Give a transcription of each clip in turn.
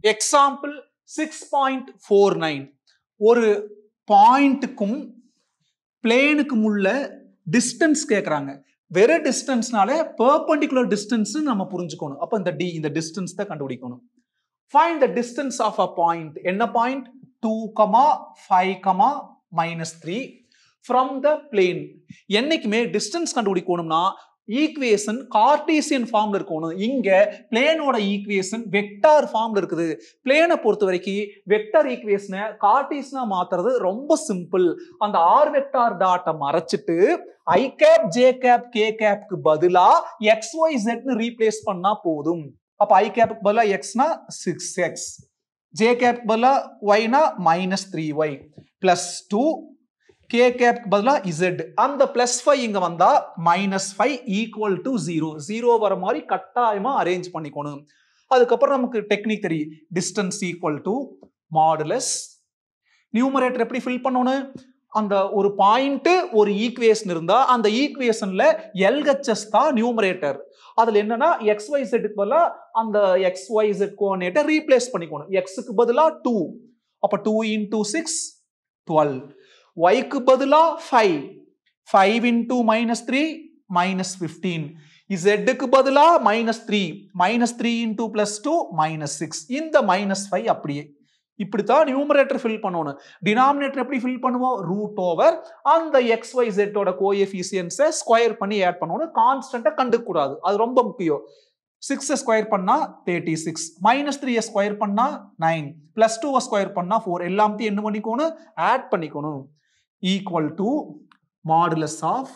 example six point four nine ஒரு பாயிண்ட்டுக்கும் பிளேனுக்கும் உள்ள டிஸ்டன்ஸ் கேட்குறாங்க வெறும் டிஸ்டன்ஸ்னால பெர்பண்டிகுலர் டிஸ்டன்ஸ் நம்ம புரிஞ்சுக்கணும் அப்போ இந்த டி இந்த டிஸ்டன்ஸ் தான் கண்டுபிடிக்கணும் find the distance of a point என்ன point two comma five comma minus three from the plane என்னைக்குமே டிஸ்டன்ஸ் கண்டுபிடிக்கணும்னா ஈக்குவேஷன் கார்டீசியன் ஃபார்ம்ல இருக்கணும் இங்க பிளேனோட ஈக்குவேஷன் வெக்டார் ஃபார்ம்ல இருக்குது பிளேனை பொறுத்த வரைக்கும் வெக்டார் ஈக்குவேஷனை கார்டீசியனா மாத்துறது ரொம்ப சிம்பிள் அந்த ஆர் வெக்டார் டாட்டை மறைச்சிட்டு I cap J cap K கேப்க்கு பதிலா எக்ஸ் ஒய் ஜெட்னு ரீப்ளேஸ் பண்ணா போதும் அப்ப ஐ கேப்புக்கு பதிலா எக்ஸ்னா சிக்ஸ் எக்ஸ் ஜே கேப் பதிலா ஒய்னா minus three Y plus two K கேப்க்கு பதிலாக இசட் அந்த பிளஸ் ஃபைவ் இங்க வந்தா minus five equal to zero zero வர மாதிரி கட்டாயமா அரேஞ்ச் பண்ணிக்கணும் அதுக்கப்புறம் நமக்கு டெக்னிக் தெரியும் distance equal to modulus numerator எப்படி ஃபில் பண்ணணும் அந்த ஒரு பாயிண்ட் ஒரு ஈக்குவேஷன் இருந்தா அந்த ஈக்குவேஷன்ல எல்ஹெச்எஸ் தான் நியூமரேட்டர் அதுல என்னன்னா எக்ஸ் ஒய் செட்டுக்கு பதிலாக அந்த எக்ஸ் ஒய் செட் கோஆர்டினேட்டை ரீப்ளேஸ் பண்ணிக்கணும் எக்ஸுக்கு பதிலாக டூ அப்போ டூ இன்டூ சிக்ஸ் டுவெல் ஒய்க்கு பதிலாக five five into minus three minus fifteen இசெட்டுக்கு பதிலாக minus three minus three into plus two minus six இந்த மைனஸ் ஃபைவ் அப்படியே இப்படித்தான் நியூமரேட்டர் ஃபில் பண்ணணும் டினாமினேட்டர் எப்படி ஃபில் பண்ணுவோம் ரூட் ஓவர் அந்த எக்ஸ் ஒய் ஜெட்டோட கோஎஃபிசியன்ஸை ஸ்கொயர் பண்ணி ஆட் பண்ணணும் கான்ஸ்டன்ட்டை கண்டுக்கூடாது அது ரொம்ப முக்கியம் சிக்ஸ் ஸ்கொயர் பண்ணா thirty six minus three square பண்ணா நைன் பிளஸ் டூ ஸ்கொயர் பண்ணா ஃபோர் எல்லாத்தையும் என்ன பண்ணிக்கணும் ஆட் பண்ணிக்கணும் equal to modulus of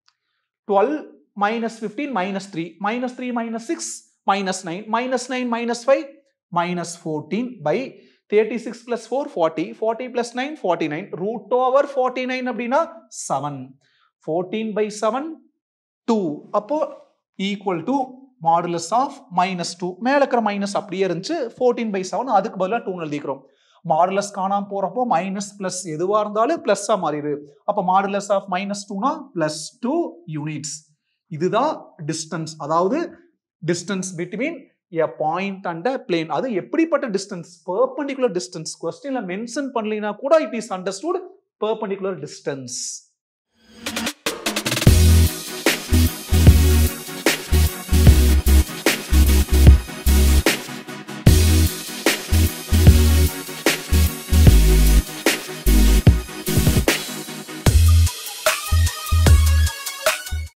twelve minus fifteen minus three minus three minus six minus nine minus nine minus five minus fourteen by thirty six plus four forty forty plus nine forty nine root over forty nine அப்படின்னா seven fourteen by seven two அப்போ equal to modulus of minus two மேலே இருக்கிற minus அப்படியே இருந்துச்சு fourteen by seven அதுக்கு பதிலாக two எழுதிக்கிறோம் modulus காணாம போறப்போ மைனஸ் பிளஸ் எதுவாக இருந்தாலும் பிளஸ்ஸா மாறிடு அப்போ மாடுலஸ் ஆஃப் மைனஸ் டூனா பிளஸ் டூ யூனிட்ஸ் இதுதான் டிஸ்டன்ஸ் அதாவது distance between a point and plane அது எப்படிப்பட்ட டிஸ்டன்ஸ் பெர்பண்டிகுலர் டிஸ்டன்ஸ் கொஸ்டின்ல மென்ஷன் பண்ணலைன்னா கூட it is understood perpendicular distance